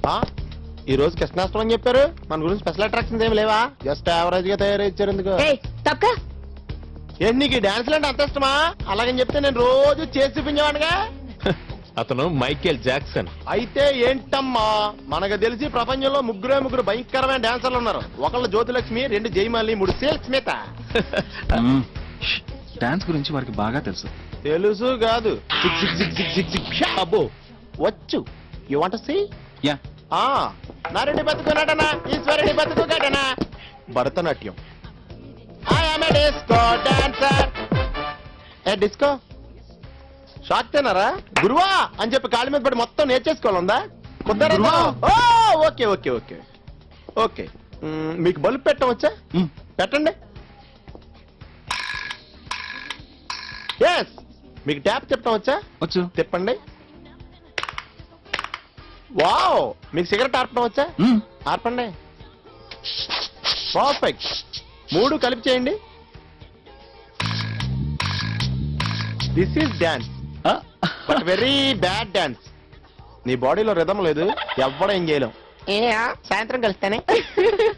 ఆ? ఈ రోజు కృష్ణాష్టమి అని చెప్పారు మన గురించి స్పెషల్ అట్రాక్షన్స్ ఏమి లేవా జస్ట్ యావరేజ్ గా తయారు ఇచ్చారు ఎందుకు ఏయ్ తప్పక ఏంటి నీకు డాన్స్ అంటే అంత ఇష్టమా అలాగని చెప్తే నేను రోజు చేసి చూపించేవాడిగా అతను మైకేల్ జాక్సన్ అయితే ఏంటమ్మా మనకు తెలిసి ప్రపంచంలో ముగ్గురే ముగ్గురు భయంకరమైన డాన్సర్లు ఉన్నారు ఒకళ్ళు జ్యోతిలక్ష్మి రెండు జయమాలి మూడు సేల్ స్మిత డాన్స్ గురించి వారికి బాగా తెలుసు తెలుసు కాదు జిగ్ జిగ్ జిగ్ జిగ్ జిగ్ జిగ్ షా అబ్బో వచ్చు యు వాంట్ సి యా ఆ నారెడ్డి బతుకు నటన ఈశ్వరుడి బతుకు ఘటన Bharatanatyam I am a disco dancer a disco shock తిన్నారా గురువా అని చెప్పి కాళ్ళ మీద పడి మొత్తం నేర్చేసుకోవాలందా కుదరదు గురువా. Oh okay okay okay okay మ్, మీకు బల్బు పెట్టవచ్చా మ్, పెట్టండి ఎస్ మీకు ట్యాప్ తిప్పడం వచ్చా వచ్చు తిప్పండి వావ్ మీకు సిగరెట్ ఆర్పడం వచ్చా మ్, ఆర్పండి పర్ఫెక్ట్ మూడు కలిపి చేయండి దిస్ ఈస్ డాన్స్ ఆ, బట్ వెరీ బ్యాడ్ డాన్స్ నీ బాడీలో రిధం లేదు ఎవ్వడం ఏం చేయలేం సాయంత్రం కలుస్తానే